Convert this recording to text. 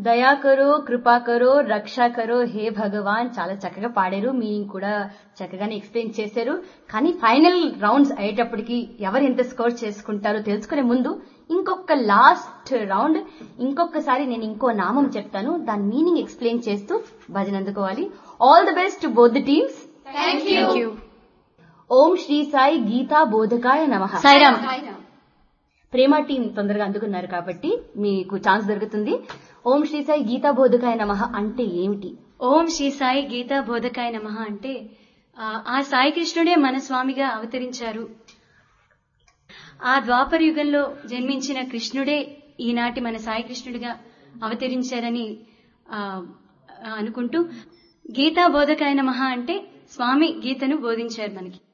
దయా కరో కృపా కరో రక్ష కరో హే భగవాన్ చాలా చక్కగా పాడారు మీనింగ్ కూడా చక్కగానే ఎక్స్ప్లెయిన్ చేశారు కానీ ఫైనల్ రౌండ్స్ అయ్యేటప్పటికి ఎవరు ఎంత స్కోర్ చేసుకుంటారో తెలుసుకునే ముందు ఇంకొక లాస్ట్ రౌండ్ ఇంకొకసారి నేను ఇంకో నామం చెప్తాను దాని మీనింగ్ ఎక్స్ప్లెయిన్ చేస్తూ భజన అందుకోవాలి all the best both the teams thank you Om Shri Sai Gita బోధకాయ నమ సాయిరామ్ ప్రేమ టీం తొందరగా అందుకున్నారు కాబట్టి మీకు ఛాన్స్ దొరుకుతుంది ఓం శ్రీ సాయి గీతా బోధకాయ నమ అంటే ఏమిటి ఓం శ్రీ సాయి గీతా బోధకాయ నమ అంటే ఆ, ఆ సాయి కృష్ణుడే మన స్వామిగా అవతరించారు ఆ ద్వాపర యుగంలో జన్మించిన కృష్ణుడే ఈనాటి మన సాయి కృష్ణుడిగా అవతరించారని ఆ, ఆ, అనుకుంటూ గీతా బోధకాయ నమ అంటే స్వామి గీతను బోధించారు మనకి